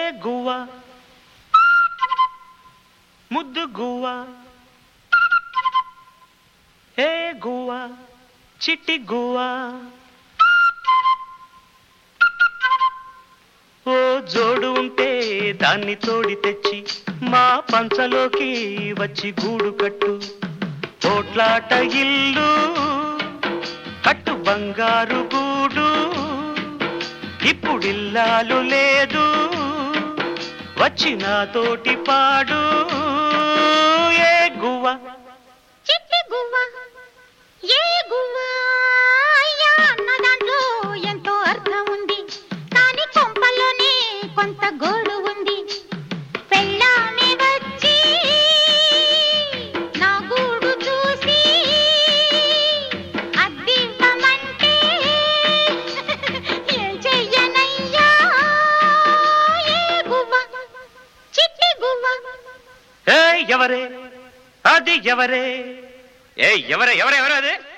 గువ్వ ముద్దు గువ్వ ఏ గువ్వ చిట్టి గువ్వ ఓ జోడు ఉంటే దాన్ని తోడి తెచ్చి మా పంచలోకి వచ్చి గూడు కట్టు తోట్లాట ఇల్లు కట్టు బంగారు గూడు ఇప్పుడిల్లాలు లేదు వచ్చి నాతోటి పాడు ఏ గువ్వ చిట్టి గువ్వ ఏ గువ్వ అయ్యా అన్న దాంట్లో ఎంతో అర్థం ఉంది కానీ కొంపల్లోనే కొంత గోడు ఉంది పెళ్ళామే వచ్చి నా గూడు చూసి అద్దివ్వమంటే ఏం చెయ్యనయ్యా ఏ గువ్వ చిట్టి గువ్వ ఏ ఎవరే అది ఎవరే ఏ ఎవరే ఎవరే ఎవరే అది